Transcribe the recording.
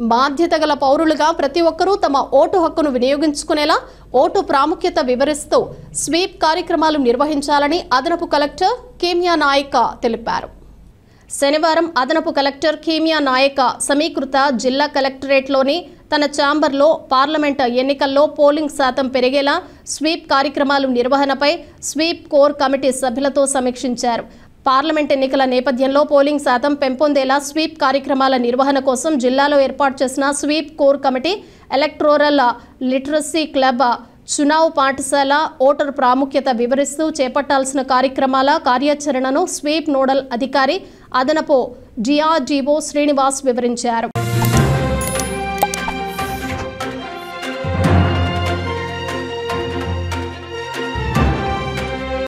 బాధ్యత గల పౌరులుగా ప్రతి ఒక్కరూ తమ ఓటు హక్కును వినియోగించుకునేలా ఓటు ప్రాముఖ్యత వివరిస్తూ స్వీప్ కార్యక్రమాలు నిర్వహించాలని అదనపు కలెక్టర్ కీమియా నాయక తెలిపారు శనివారం అదనపు కలెక్టర్ కీమియా నాయక సమీకృత జిల్లా కలెక్టరేట్లోని తన ఛాంబర్లో పార్లమెంట్ ఎన్నికల్లో పోలింగ్ శాతం పెరిగేలా స్వీప్ కార్యక్రమాలు నిర్వహణపై స్వీప్ కోర్ కమిటీ సభ్యులతో సమీక్షించారు పార్లమెంట్ ఎన్నికల నేపథ్యంలో పోలింగ్ శాతం పెంపొందేలా స్వీప్ కార్యక్రమాల నిర్వహణ కోసం జిల్లాలో ఏర్పాటు చేసిన SVEEP core committee electoral literacy club చునావ్ పాఠశాల ఓటర్ ప్రాముఖ్యత వివరిస్తూ చేపట్టాల్సిన కార్యక్రమాల కార్యాచరణను స్వీప్ నోడల్ అధికారి అదనపు డిఆర్జీఓ శ్రీనివాస్ వివరించారు